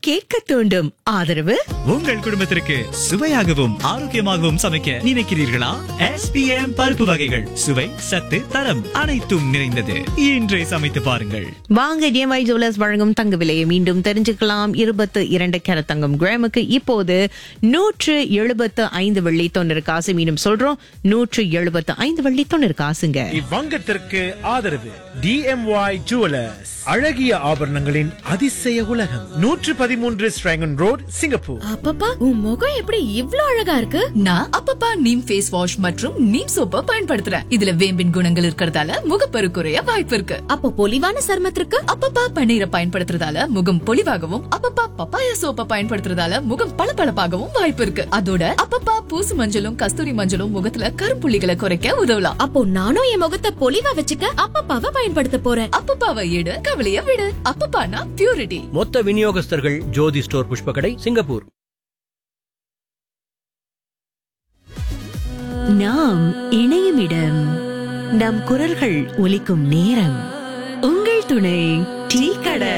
கேட்க தூண்டும் ஆதரவு உங்கள் குடும்பத்திற்கு சுவையாகவும் ஆரோக்கியமாகவும் சமைக்க நினைக்கிறீர்களா எஸ்பிஎம் பருப்பு வகைகள் சுவை சத்து தரம் அனைத்தும் நிறைந்தது இன்றே சமைத்து பாருங்கள் வாங்க டிஎம்ஐ ஜுவல்லர்ஸ் வழங்கும் தங்க விலையை மீண்டும் தெரிஞ்சுக்கலாம் இருபத்து இரண்டு கேரட் தங்கம் கிராமுக்கு இப்போது நூற்று எழுபத்து ஐந்து வெள்ளி தொண்ணூறு காசு மீண்டும் சொல்றோம் நூற்று எழுபத்து ஐந்து வெள்ளி தொண்ணூறு காசுங்க இவ்வங்கத்திற்கு ஆதரவு டிஎம்ஒய் ஜுவலர்ஸ் அழகிய ஆபரணங்களின் அதிசய உலகம் நூற்று பதிமூன்று ஸ்ட்ராங்கன் ரோட் சிங்கப்பூர் அப்பப்பா உன் முகம் எப்படி இவ்ளோ அழகா இருக்கு நான் அப்பப்பா நீம் ஃபேஸ் வாஷ் மற்றும் நீம் சோப்பை பயன்படுத்துறேன் இதுல வேம்பின் குணங்கள் இருக்கறதால முகப்பரு குறைய வாய்ப்பு இருக்கு அப்போ பொலிவான சருமத்திற்கு அப்பப்பா பன்னீரை பயன்படுத்துறதால முகம் பொலிவாகவும் அப்பப்பா பப்பாயா சோப்பை பயன்படுத்துறதால முகம் பளபளப்பாகவும் வாய்ப்பு இருக்கு அதோட அப்பப்பா பூசு மஞ்சளும் கஸ்தூரி மஞ்சளும் முகத்துல கருப்புள்ளிகளை குறைக்க உதவலாம் அப்போ நானும் என் முகத்தை பொலிவா வச்சுக்க அப்பப்பாவை பயன்படுத்த போறேன் அப்பப்பாவை எடு கவலைய விடு அப்பப்பானா பியூரிட்டி மொத்த விநியோகஸ்தர்கள் ஜோதி ஸ்டோர் புஷ்பகடை சிங்கப்பூர் நாம் இணையும் இடம் நம் குரல்கள் ஒலிக்கும் நேரம் உங்கள் துணை டீ கடை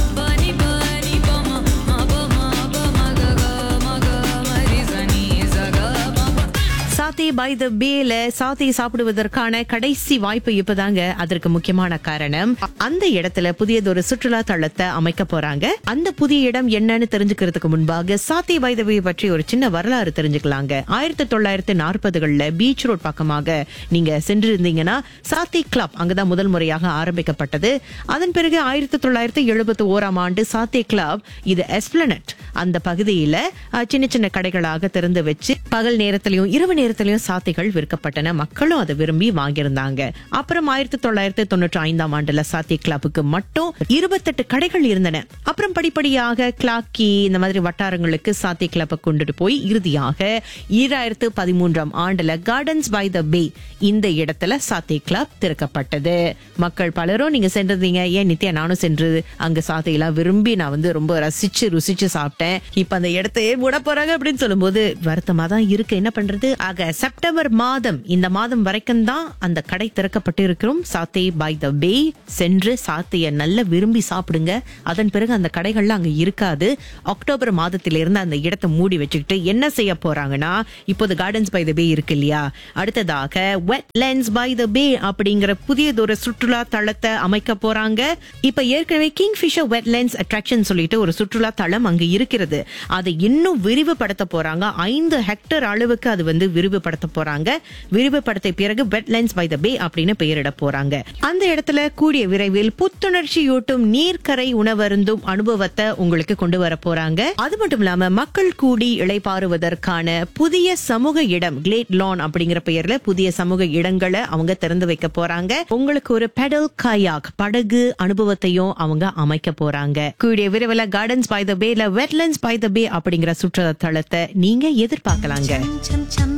சாத்தி பை த பேல சாத்தி சாப்பிடுவதற்கான கடைசி வாய்ப்பு இப்பதாங்க அதற்கு முக்கியமான காரணம் அந்த இடத்துல புதியதொரு சுற்றுலா தளத்தை அமைக்க போறாங்க அந்த புதிய இடம் என்னன்னு தெரிஞ்சுக்கிறதுக்கு முன்பாக சாத்தி பை த வே பற்றி ஒரு சின்ன வரலாறு தெரிஞ்சுக்கலாங்க ஆயிரத்தி தொள்ளாயிரத்தி நாற்பதுகள்ல பீச் ரோட் பக்கமாக நீங்க சென்றிருந்தீங்கன்னா சாத்தி கிளப் அங்கதான் முதல் முறையாக ஆரம்பிக்கப்பட்டது அதன் பிறகு ஆயிரத்தி தொள்ளாயிரத்தி எழுபத்தி ஓராம் ஆண்டு சாத்தி கிளப் இது எஸ்பிளனட் அந்த பகுதியில அஹ், சின்ன சின்ன கடைகளாக திறந்து வச்சு பகல் நேரத்திலையும் இரவு நேரத்திலையும் சாத்திகள் விற்கப்பட்டன மக்களும் அதை விரும்பி வாங்கியிருந்தாங்க அப்புறம் ஆயிரத்தி தொள்ளாயிரத்தி தொண்ணூற்றி ஐந்தாம் ஆண்டுல சாத்தி கிளப்புக்கு மட்டும் இருபத்தெட்டு கடைகள் இருந்தன அப்புறம் படிப்படியாக கிளாக்கி இந்த மாதிரி வட்டாரங்களுக்கு சாத்தி கிளப்பை கொண்டுட்டு போய் இறுதியாக ஈராயிரத்து பதிமூன்றாம் ஆண்டுல கார்டன்ஸ் பை த பே இந்த இடத்துல சாத்தி கிளப் திறக்கப்பட்டது மக்கள் பலரும் நீங்க சென்றிருந்தீங்க ஏன் நித்யா நானும் சென்று அங்க சாத்தையெல்லாம் விரும்பி நான் வந்து ரொம்ப ரசிச்சு ருசிச்சு சாப்பிட்டேன் இப்ப அந்த இடத்தையே மூட போறாங்க அப்படின்னு சொல்லும்போது வருத்தமா தான் இருக்கு என்ன பண்றது ஆக செப்டம்பர் மாதம் இந்த மாதம் வரைக்கும் தான் அந்த கடை திறக்கப்பட்டு இருக்கிறோம் சாத்தை பை த பே சென்று சாத்தைய நல்ல விரும்பி சாப்பிடுங்க அதன் பிறகு அந்த கடைகள்லாம் அங்க இருக்காது அக்டோபர் மாதத்திலிருந்து அந்த இடத்தை மூடி வச்சுக்கிட்டு என்ன செய்ய போறாங்கன்னா இப்போது கார்டன்ஸ் பை த பே இருக்கு இல்லையா அடுத்ததாக வெட்லேண்ட்ஸ் பை த பே அப்படிங்கிற புதியதொரு சுற்றுலா தளத்தை அமைக்க போறாங்க இப்ப ஏற்கனவே கிங் ஃபிஷர் வெட்லேண்ட்ஸ் அட்ராக்ஷன் சொல்லிட்டு ஒரு சுற்றுலா தளம் அங்க இருக்கிறது அதை இன்னும் விரிவுபடுத்த போறாங்க ஐந்து ஹெக்டர் அளவுக்கு அது வந்து விரிவுபடுத்த போறாங்க விரிவுபடுத்த பிறகு வெட்லேண்ட்ஸ் பை த பே அப்படின்னு பெயரிட போறாங்க அந்த இடத்துல கூடிய விரைவில் புத்துணர்ச்சியூட்டும் நீர்க்கரை உணவருந்தும் அனுபவத்தை உங்களுக்கு கொண்டு வர போறாங்க அது மட்டும் இல்லாம மக்கள் கூடி இளைப்பாறுவதற்கான புதிய சமூக இடம் கிளேட் லான் அப்படிங்கிற பெயர்ல புதிய சமூக இடங்களை அவங்க திறந்து வைக்க போறாங்க உங்களுக்கு ஒரு பெடல் கயாக் படகு அனுபவத்தையும் அவங்க அமைக்க போறாங்க கூடிய விரைவில் கார்டன்ஸ் பை த பேல வெட்லண்ட்ஸ் பை த பே அப்படிங்கிற சுற்றுலா தளத்தை நீங்க எதிர்பார்க்கலாங்க chum chum